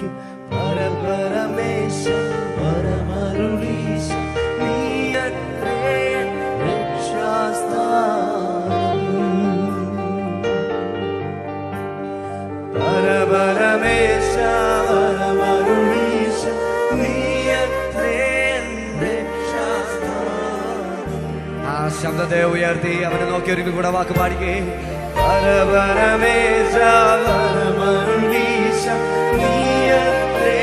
പുതുതാക്കിക്കും പരപരമേശ പരമരുളീശ നീയത്രേ രക്ഷാസ്ഥാനം പരപരമേശ പരമരുളീശ നീയത്രേ രക്ഷാസ്ഥാനം ആ ശബ്ദത്തെ ഉയർത്തി അവനെ നോക്കി ഒരിക്കൽ കൂടെ വാക്ക് പാടിക്കേ പരപരമേശ പരമരുളീശ നീയത്രേ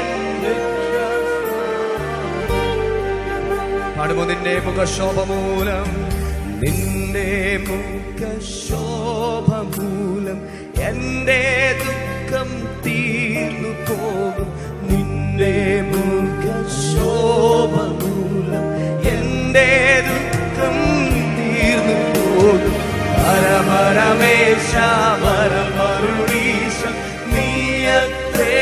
രക്ഷാസ്ഥാനം പാടുമോ നിന്റെ മുഖശോഭ മൂലം നിന്റെ മുഖശോഭ മൂലം എന്റെ ദുഃഖം തീർന്നു പോകും നിന്റെ മുഖശോഭ മൂലം എന്റെ ദുഃഖം തീർന്നു പോകും പരമരമേശ പരമരുളീശ നീയത്രേ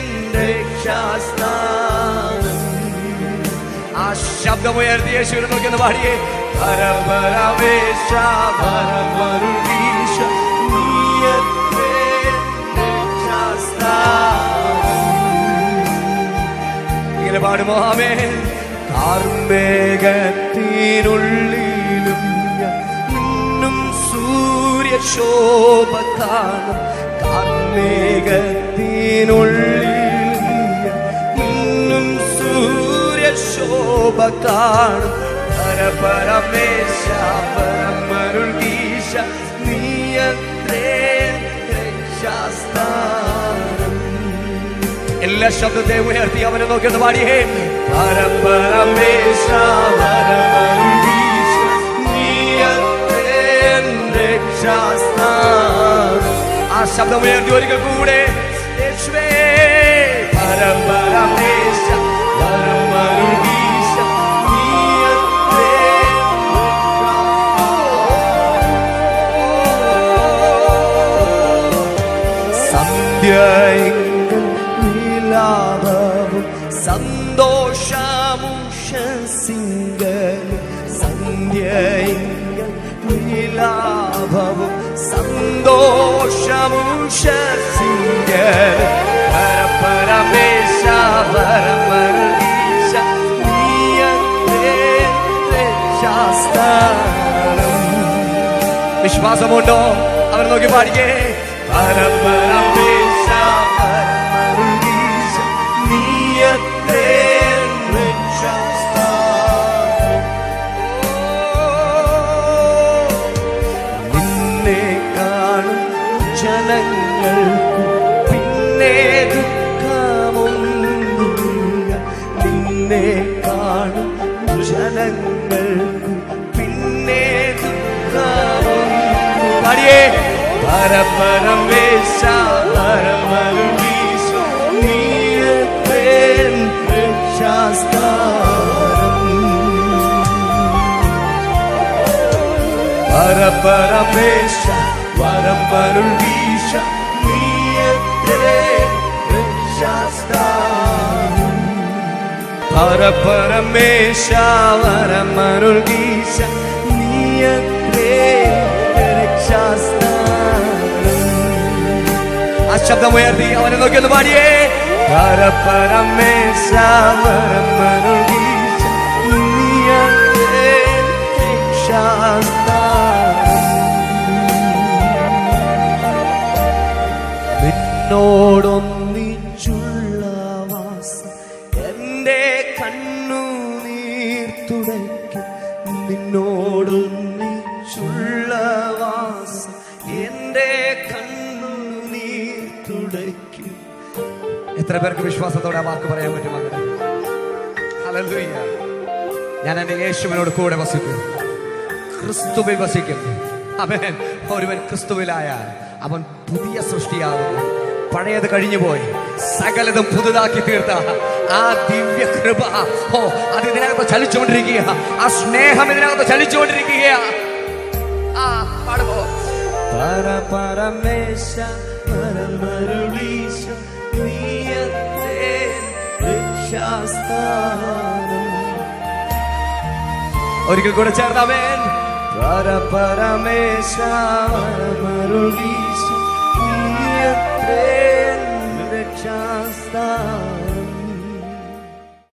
രക്ഷാസ്ഥാനം ആ ശബ്ദമുയർത്തി യേശുവിനെ നോക്കി ഒന്ന് പാടിയേ പരപരമേശ പരമരുളീശ നീയത്രേ രക്ഷാസ്ഥാനം ഇങ്ങനെ പാടുമോ ആമേ കാർമേഘത്തിനുള്ളിലും ഞാൻ ഇന്നും സൂര്യശോഭ കാണും കാർമേഘത്തിനുള്ളിലും ഞാൻ ഇന്നും സൂര്യശോഭ കാണും പരപരമേശ പരമരുളീശ നീയത്രേ രക്ഷാസ്ഥാനം എല്ലാ ശബ്ദത്തെ ഉയർത്തി അവനെ നോക്കി ഒന്ന് പാടിയേ പരപരമേശ പരമരുളീശ നീയത്രേ രക്ഷാസ്ഥാനം ആ ശബ്ദമുയർത്തി ഒരിക്കൽ കൂടെ യേശുവേ പരപരമേശ പരമരുളീശ നീയത്രേ സന്ധ്യയെങ്കിൽ വിലാപവും സന്തോഷമുഷസിംഗൽ സന്ധ്യയെങ്കിൽ വിലാപവും സന്തോഷമുഷസിംഗൽ പരപരമേശ പരമരുളീശ നീയത്രേ രക്ഷാസ്ഥാനം വിശ്വാസമുണ്ടോ അവനെ നോക്കി പാടിക്കേ പരപരമേശ പരമരുളീശ നീയത്രേ രക്ഷാസ്ഥാനം നിന്നെ കാണും ജനങ്ങൾക്കു പിന്നെ ദുഃഖമൊന്നുമില്ല നിന്നെ കാണും ജനങ്ങൾക്കു പിന്നെ ദുഃഖമൊന്നുമില്ല പാടിയേ പരപരമേശ പരമരുളീശ നീയത്രേ രക്ഷാസ്ഥാനം പരപരമേശ പരമരുളീശ നീയത്രേ രക്ഷാസ്ഥാനം പരപരമേശ പരമരുളീശ നീയത്രേ രക്ഷാസ്ഥാനം ആ ശബ്ദമുയർത്തി അവനെ നോക്കി ഒന്ന് പാടിയേ പരപരമേശ പരമരുളീശ നീയത്രേ രക്ഷാസ്ഥാനം നിന്നോടൊന്നിച്ചുള്ള വാസം എന്റെ കണ്ണുനീർ തുടയ്ക്കും നിന്നോടൊന്നിച്ചുള്ള വാസം എന്റെ കണ്ണുനീർ തുടയ്ക്കും എത്ര പേർക്ക് വിശ്വാസത്തോടെ ആ വാക്ക് പറയാൻ പറ്റും അങ്ങനെ ഹല്ലേലൂയ. ഞാൻ എന്റെ യേശുവിനോട് കൂടെ വസിക്കും ക്രിസ്തുവിൽ വസിക്കും അവൻ ഒരുവൻ ക്രിസ്തുവിലായാൽ അവൻ പുതിയ സൃഷ്ടിയാകുന്നു പഴയത് കഴിഞ്ഞുപോയി സകലതും പുതുതാക്കി തീർത്ത ആ ദിവ്യ കൃപ ഓ അത് ഇതിനകത്ത് ചലിച്ചുകൊണ്ടിരിക്കുക ആ സ്നേഹം ഇതിനകത്ത് ചലിച്ചുകൊണ്ടിരിക്കുക ആ പാടുമ്പോ പരപരമേശ പരമരുളീശ നീയത്തേ രക്ഷാസ്ഥാനം ഒരിക്കൽ കൂടെ ചേർന്നവൻ പരപരമേശ പരമരുളീശ നീയത്തേ രക്ഷാസ്ഥാനം സ്ഥാനം